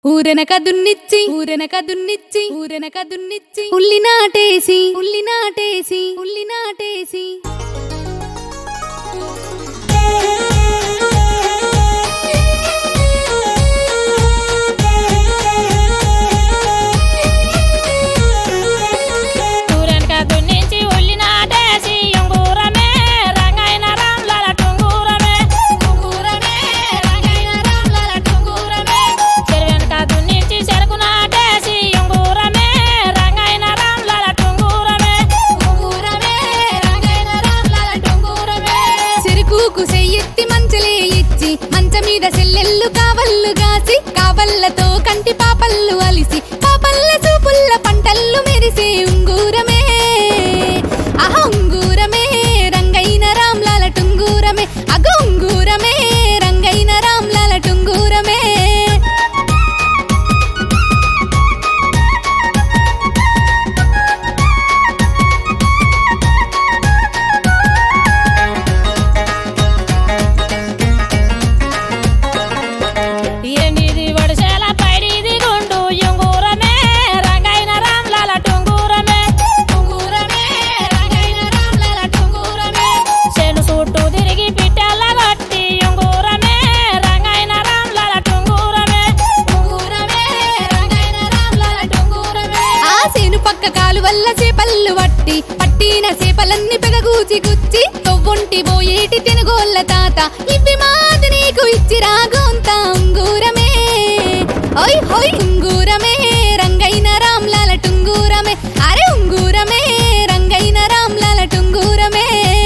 ఊరెనక దున్నిచ్చి ఊరెనక దున్నిచ్చి ఊరెనక దున్నిచ్చి ఉల్లి నాటేసి ఉల్లి నాటేసి ఉల్లి నాటేసి ఊరెనక దున్నించి ఉల్లి నాటేసి ఉంగూరమే రంగైన రామ్లల టుంగూరమే ఉంగూరమే రంగైన రామ్లల టుంగూరమే చెరువెనక దున్నించి చెరుకు నాటేసి ఉంగూరమే రంగైన రామ్లల టుంగూరమే ఉంగూరమే రంగైన రామ్లల టుంగూరమే చెరుకుకు సెయ్యెత్తి మంచలే ఇచ్చి మంచ మీద సెల్లెళ్ళు కావళ్ళు గాసి కావళ్ళతో కంటి పాపళ్ళు అలిసి పాపల్ల చూపుల్ల పంటల్లు మెరిసే ఉంగూరమే అహ ఉంగూరమే రంగైన రామ్లాల టుంగూరమే అగ ఉంగూరమే రంగైన రామ్లాల టుంగూరమే ఎండిది వడిసేల పైడిది గుండు ఉంగూరమే రంగైన రామ్లల టుంగూరమే ఉంగూరమే రంగైన రామ్లల టుంగూరమే చెను చుట్టూ తిరిగి పిట్టెల్ల కొట్టి ఉంగూరమే రంగైన రామ్లల టుంగూరమే ఉంగూరమే రంగైన రామ్లల టుంగూరమే ఆ సేను పక్క కాలు వల్ల చేపళ్ళు పట్టి పట్టిన చేపలన్నీ పెగగూచి గుచ్చి తొవ్వుంటి పోయేటి తినుగోళ్ళ తాత ఇవి మాది నీకు ఇచ్చి రాగోంత ఉంగూరమే ఓయ్ హోయ్ ఉంగూరమే రంగైన రామ్లాల టుంగూరమే అరే ఉంగూరమే రంగైన రామ్లాల టుంగూరమే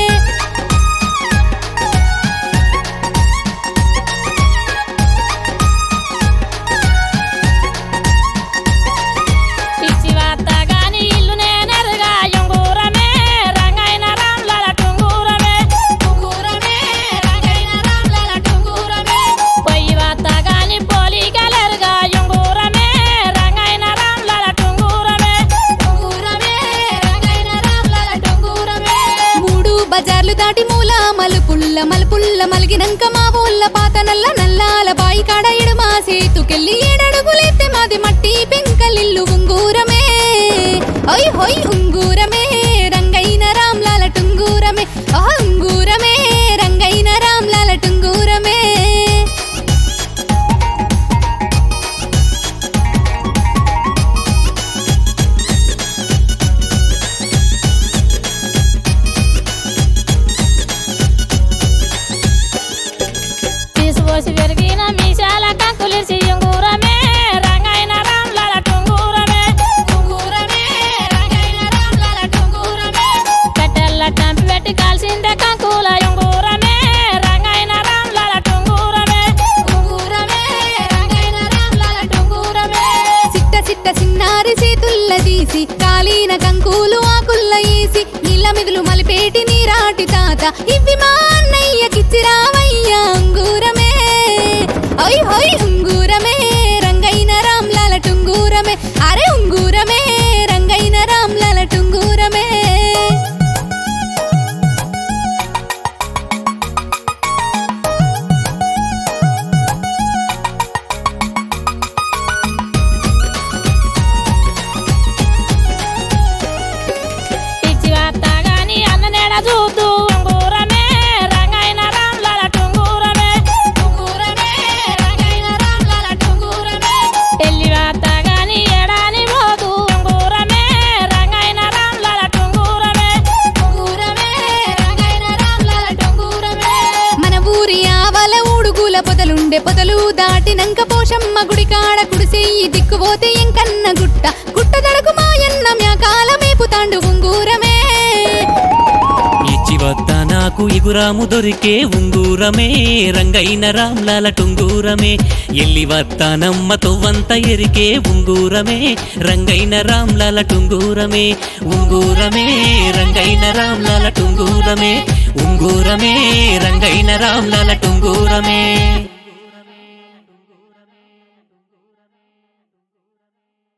పిచ్చి వార్త గాని ఇల్లు నేనరుగా ఉంగూరమే రంగైన రామ్లల టుంగూరమే ఉంగూరమే రంగైన రామ్లల టుంగూరమే పొయ్యి వార్త గాని పోలికలరుగా ఉంగూరమే రంగైన రామ్లల టుంగూరమే ఉంగూరమే రంగైన రామ్లల టుంగూరమే మూడు బజార్లు దాటి మూల మలుపుల్ల మలుపుల్ల మలిగినంక మా ఊళ్ళ పాత నల్ల నల్లాల బాయి కాడ ఎడుమా సేతుకెళ్ళి ఏడడుగులెత్తే మాది మట్టి పెంకలిల్లు ఉంగూరమే ఓయ్ హోయ్ ఉంగూరమే రంగైన రామ్లాల టుంగూరమే ఆ ఉంగూరమే రంగైన రామ్లాల టుంగూరమే తీసుపోసి పెరిగిన మీసాల కంకులిసి ఉంగూరమే రంగైన రామ్లల టుంగూరమే ఉంగూరమే రంగైన రామ్లల టుంగూరమే కట్టెల్ల కంపి పెట్టి కాల్సిందే కంకుల ఉంగూరమే రంగైన రామ్లల టుంగూరమే ఉంగూరమే రంగైన రామ్లల టుంగూరమే సిట్ట సిట్ట సిన్నారి చేతుల్ల తీసి కాలిన కంకులు ఆకుల్ల వేసి నీళ్ళ మిదులు మలిపేటి నీరాటి తాత ఇవి మా అన్నయ్యకిచ్చి రావయ్యా అంగూరమే ఓయ్ హోయ్ ఉంగూరమే రంగైన రామ్లాల టుంగూరమే అరే ఉంగూరమే రంగైన రామ్లాల టుంగూరమే పిచ్చి వార్త గాని అన్న నెడ చూద్దు ఉంగూరమే రంగైన రామ్లల టుంగూరమే ఉంగూరమే రంగైన రామ్లల టుంగూరమే ఎల్లి వార్త గాని ఎడాని పోదు ఉంగూరమే రంగైన రామ్లల టుంగూరమే ఉంగూరమే రంగైన రామ్లల టుంగూరమే మన ఊరి ఆవల ఊడుగుల పొదలుండే పొదలు దాటినంక పోషమ్మ గుడి కాడ కుడిసెయ్యి దిక్కుపోతే ఎంకన్న గుట్ట గుట్ట దడకు మాయన్న మ్యాకాల మేపుతాండు ఉంగూరమే ఇచ్చి వద్ద నాకు ఇగురాము దొరికే ఉంగూరమే రంగైన రామ్లాల టుంగూరమే ఎల్లి వత్తానమ్మ తొవ్వంత ఎరికే ఉంగూరమే రంగైన రామ్లాల టుంగూరమే ఉంగూరమే రంగైన రామ్లాల టుంగూరమే ఉంగూరమే రంగైన రామ్లాల టుంగూరమే